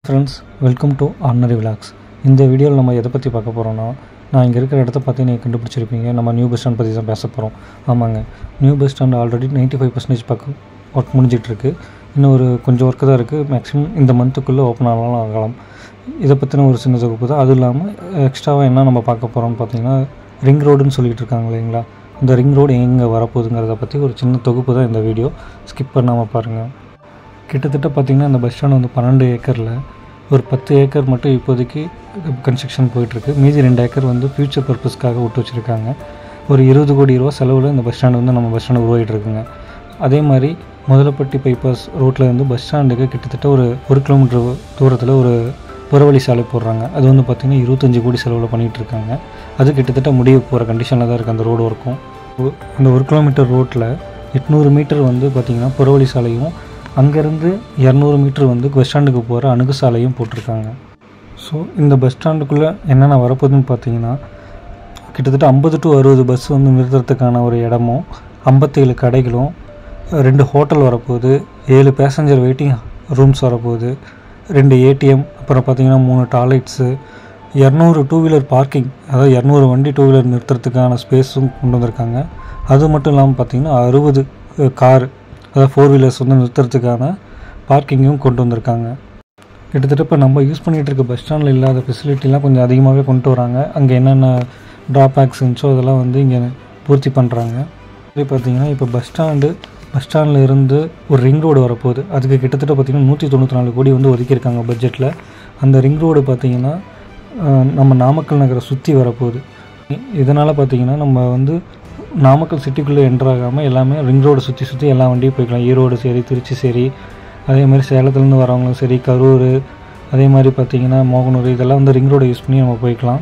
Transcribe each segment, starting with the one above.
friends welcome to ordinary vlogs இந்த வீடியோவில் நம்ம எதை பற்றி பார்க்க போகிறோன்னா நான் இங்கே இருக்கிற இடத்த பார்த்து நீங்கள் கண்டுபிடிச்சிருப்பீங்க நம்ம நியூ பஸ் ஸ்டாண்ட் பற்றி தான் பேச போகிறோம் ஆமாங்க new bus stand already 95% five percentage பக்கம் ஒர்க் முடிஞ்சிட்ருக்கு இன்னும் ஒரு கொஞ்சம் ஒர்க்கு தான் இருக்குது மேக்ஸிமம் இந்த மந்த்துக்குள்ளே ஓப்பன் ஆகலாம் ஆகலாம் இதை பற்றின ஒரு சின்ன தொகுப்பு தான் அதுவும் இல்லாமல் எக்ஸ்ட்ராவாக என்ன நம்ம பார்க்க போகிறோம்னு பார்த்தீங்கன்னா ரிங் ரோடுன்னு சொல்லிட்டு இருக்காங்க இல்லைங்களா இந்த ரிங் ரோடு எங்கே வரப்போகுதுங்கிறத பற்றி ஒரு சின்ன தொகுப்பு தான் இந்த வீடியோ ஸ்கிப் பண்ணாமல் பாருங்கள் கிட்டத்தட்ட பார்த்திங்கன்னா இந்த பஸ் ஸ்டாண்ட் வந்து பன்னெண்டு ஏக்கரில் ஒரு பத்து ஏக்கர் மட்டும் இப்போதைக்கு கன்ஸ்ட்ரக்ஷன் போயிட்டுருக்கு மீதி ரெண்டு ஏக்கர் வந்து ஃப்யூச்சர் பர்பஸ்க்காக விட்டு வச்சுருக்காங்க ஒரு இருபது கோடி ரூபா செலவில் இந்த பஸ் ஸ்டாண்ட் வந்து நம்ம பஸ் ஸ்டாண்டு உருவாகிட்டு இருக்குங்க அதே மாதிரி முதலப்பட்டி பைபாஸ் ரோட்டில் இருந்து பஸ் ஸ்டாண்டுக்கு கிட்டத்தட்ட ஒரு ஒரு கிலோமீட்டர் தூரத்தில் ஒரு புறவழி சாலை போடுறாங்க அது வந்து பார்த்திங்கன்னா இருபத்தஞ்சி கோடி செலவில் பண்ணிகிட்டு இருக்காங்க அது கிட்டத்தட்ட முடிய போகிற கண்டிஷனில் தான் இருக்குது அந்த ரோடு ஒர்க்கும் அந்த ஒரு கிலோமீட்டர் ரோட்டில் எட்நூறு மீட்டர் வந்து பார்த்திங்கன்னா புறவழி சாலையும் அங்கேருந்து இரநூறு மீட்டர் வந்து பஸ் ஸ்டாண்டுக்கு போகிற அணுகு சாலையும் போட்டிருக்காங்க ஸோ இந்த பஸ் ஸ்டாண்டுக்குள்ளே என்னென்ன வரப்போகுதுன்னு பார்த்தீங்கன்னா கிட்டத்தட்ட ஐம்பது டு அறுபது பஸ் வந்து நிறுத்துறதுக்கான ஒரு இடமும் ஐம்பத்தேழு கடைகளும் ரெண்டு ஹோட்டல் வரப்போகுது ஏழு பேசஞ்சர் வெயிட்டிங் ரூம்ஸ் வரப்போகுது ரெண்டு ஏடிஎம் அப்புறம் பார்த்தீங்கன்னா மூணு டாய்லெட்ஸு இரநூறு டூ வீலர் பார்க்கிங் அதாவது இரநூறு வண்டி டூ வீலர் நிறுத்துறதுக்கான ஸ்பேஸும் கொண்டு வந்திருக்காங்க அது மட்டும் இல்லாமல் பார்த்தீங்கன்னா அறுபது கார் அதாவது ஃபோர் வீலர்ஸ் வந்து நிறுத்துறதுக்கான பார்க்கிங்கும் கொண்டு வந்திருக்காங்க கிட்டத்தட்ட இப்போ நம்ம யூஸ் பண்ணிகிட்டு இருக்க பஸ் ஸ்டாண்டில் இல்லாத ஃபெசிலிட்டிலாம் கொஞ்சம் அதிகமாகவே கொண்டு வராங்க அங்கே என்னென்ன ட்ராபேக்ஸ் இருந்துச்சோ அதெல்லாம் வந்து இங்கே பூர்த்தி பண்ணுறாங்க அதே பார்த்தீங்கன்னா இப்போ பஸ் ஸ்டாண்டு பஸ் ஸ்டாண்டில் இருந்து ஒரு ரிங் ரோடு வரப்போகுது அதுக்கு கிட்டத்தட்ட பார்த்திங்கன்னா நூற்றி தொண்ணூற்றி நாலு கோடி வந்து ஒதுக்கியிருக்காங்க பட்ஜெட்டில் அந்த ரிங் ரோடு பார்த்திங்கன்னா அஹ், நம்ம நாமக்கல் நகரை சுற்றி வரப்போகுது இதனால் பார்த்திங்கன்னா நம்ம வந்து நாமக்கல் சிட்டிக்குள்ளே என்ட்ராகாமல் எல்லாமே ரிங் ரோடு சுற்றி சுற்றி எல்லா வண்டியும் போய்க்கலாம் ஈரோடு சரி திருச்சி சரி அதே மாதிரி சேலத்துலேருந்து வரவங்களும் சரி கரூர் அதே மாதிரி பார்த்திங்கன்னா மோகனூர் இதெல்லாம் வந்து ரிங் ரோடை யூஸ் பண்ணி நம்ம போய்க்கலாம்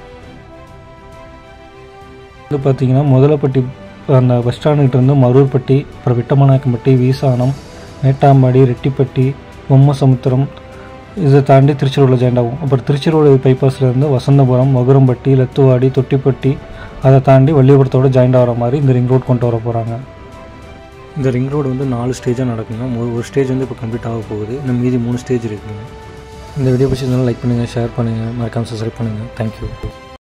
வந்து பார்த்திங்கன்னா முதலப்பட்டி அந்த பஸ் ஸ்டாண்டுக்கிட்ட இருந்து மரூர்பட்டி அப்புறம் விட்டமநாயக்கம்பட்டி வீசானம் மேட்டாம்பாடி ரெட்டிப்பட்டி பொம்மசமுத்திரம் இதை தாண்டி திருச்சிரோடில் ஜாயின் ஆகும் அப்புறம் திருச்சிரோடு பைபாஸ்லேருந்து வசந்தபுரம் மகுரம்பட்டி லத்துவாடி தொட்டிப்பட்டி அதை தாண்டி வள்ளிபுரத்தோட ஜாயின் ஆகிற மாதிரி இந்த ரிங் ரோட் கொண்டு வர போகிறாங்க இந்த ரிங் ரோடு வந்து நாலு ஸ்டேஜாக நடக்குங்க ஒரு ஒரு ஸ்டேஜ் வந்து இப்போ கம்ப்ளீட் ஆக போகுது இன்னும் மீதி மூணு ஸ்டேஜ் இருக்குங்க இந்த வீடியோ பிடிச்சிருந்தாலும் லைக் பண்ணுங்கள் ஷேர் பண்ணுங்கள் மறக்காமல் சப்ஸ்கிரைப் பண்ணுங்கள் தேங்க்யூ